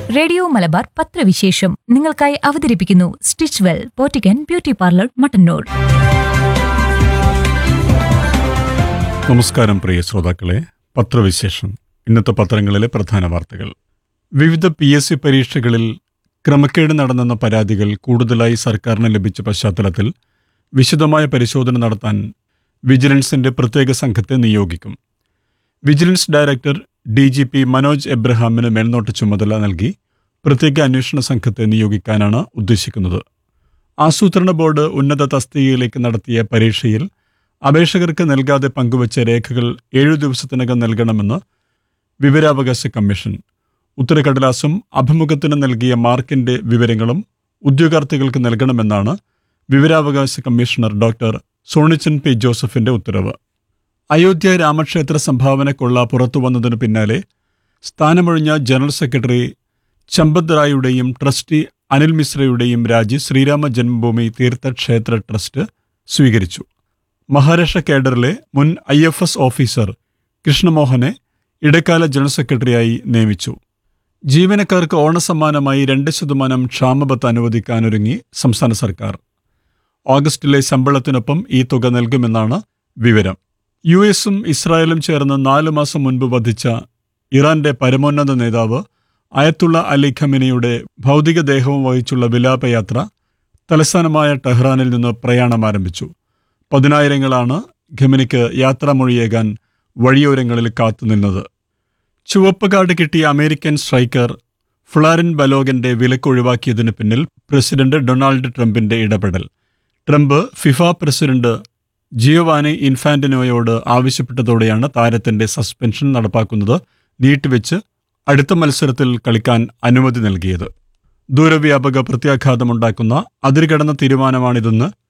radio Malabar പത്രവിശേഷം നിങ്ങൾക്കായി അവതരിപ്പിക്കുന്നു സ്റ്റിച്ച് വെൽ പോറ്റിക്കൻ ബ്യൂട്ടി പാർലർ മട്ടന്നൂർ നമസ്കാരം പ്രിയ ശ്രോതാക്കളെ പത്രവിശേഷം ഇന്നത്തെ പത്രങ്ങളിലെ പ്രധാന വാർത്തകൾ വിവിധ പി എസ് സി പരീക്ഷകളിൽ ക്രമക്കേട് നടന്നെന്ന പരാതികൾ കൂടുതലായി സർക്കാരിന് ലഭിച്ച പശ്ചാത്തലത്തിൽ വിശദമായ പരിശോധന നടത്താൻ വിജിലൻസിന്റെ പ്രത്യേക സംഘത്തെ നിയോഗിക്കും vigilance director D G P Manoj എബ്രഹാമിന് മേൽനോട്ട ചുമതല നൽകി പ്രത്യേക അന്വേഷണ സംഘത്തെ നിയോഗിക്കാനാണ് ഉദ്ദേശിക്കുന്നത് ആസൂത്രണ ബോർഡ് ഉന്നത തസ്തികയിലേക്ക് നടത്തിയ പരീക്ഷയിൽ അപേക്ഷകർക്ക് നൽകാതെ പങ്കുവച്ച രേഖകൾ ഏഴു ദിവസത്തിനകം നൽകണമെന്ന് വിവരാവകാശ കമ്മീഷൻ ഉത്തരക്കടലാസും അഭിമുഖത്തിന് നൽകിയ മാർക്കിന്റെ വിവരങ്ങളും ഉദ്യോഗാർത്ഥികൾക്ക് നൽകണമെന്നാണ് വിവരാവകാശ കമ്മീഷണർ ഡോക്ടർ സോണിച്ചൻ പി ജോസഫിന്റെ ഉത്തരവ് അയോധ്യ രാമക്ഷേത്ര സംഭാവന കൊള്ള പുറത്തുവന്നതിനു പിന്നാലെ സ്ഥാനമൊഴിഞ്ഞ ജനറൽ സെക്രട്ടറി ചമ്പത് റായുടെയും ട്രസ്റ്റി അനിൽ മിശ്രയുടെയും രാജി ശ്രീരാമ ജന്മഭൂമി തീർത്ഥക്ഷേത്ര ട്രസ്റ്റ് സ്വീകരിച്ചു മഹാരാഷ്ട്ര കേഡറിലെ മുൻ ഐ എഫ് എസ് ഓഫീസർ കൃഷ്ണമോഹനെ ഇടക്കാല ജനറൽ സെക്രട്ടറിയായി നിയമിച്ചു ജീവനക്കാർക്ക് ഓണസമ്മാനമായി രണ്ട് ശതമാനം ക്ഷാമബത്ത് അനുവദിക്കാനൊരുങ്ങി സംസ്ഥാന സർക്കാർ ഓഗസ്റ്റിലെ ശമ്പളത്തിനൊപ്പം ഈ തുക നൽകുമെന്നാണ് വിവരം യു എസും ഇസ്രായേലും ചേർന്ന് നാലു മാസം മുൻപ് വധിച്ച ഇറാന്റെ പരമോന്നത നേതാവ് അയത്തുള്ള അലി ഖമിനിയുടെ ഭൗതികദേഹവും വഹിച്ചുള്ള വിലാപയാത്ര തലസ്ഥാനമായ ടെഹ്റാനിൽ നിന്ന് പ്രയാണം ആരംഭിച്ചു പതിനായിരങ്ങളാണ് ഖമിനിക്ക് യാത്രാമൊഴിയേകാൻ വഴിയോരങ്ങളിൽ കാത്തുനിന്നത് ചുവപ്പ് കാർഡ് കിട്ടിയ അമേരിക്കൻ സ്ട്രൈക്കർ ഫ്ലാരിൻ ബലോഗന്റെ വിലക്കൊഴിവാക്കിയതിന് പിന്നിൽ പ്രസിഡന്റ് ഡൊണാൾഡ് ട്രംപിന്റെ ഇടപെടൽ ട്രംപ് ഫിഫ പ്രസിഡന്റ് ജിയോവാനി ഇൻഫാന്റിനോയോട് ആവശ്യപ്പെട്ടതോടെയാണ് താരത്തിന്റെ സസ്പെൻഷൻ നടപ്പാക്കുന്നത് നീട്ടിവെച്ച് അടുത്ത മത്സരത്തിൽ കളിക്കാൻ അനുമതി നൽകിയത് ദൂരവ്യാപക പ്രത്യാഘാതമുണ്ടാക്കുന്ന അതിരുകടന്ന തീരുമാനമാണിതെന്ന്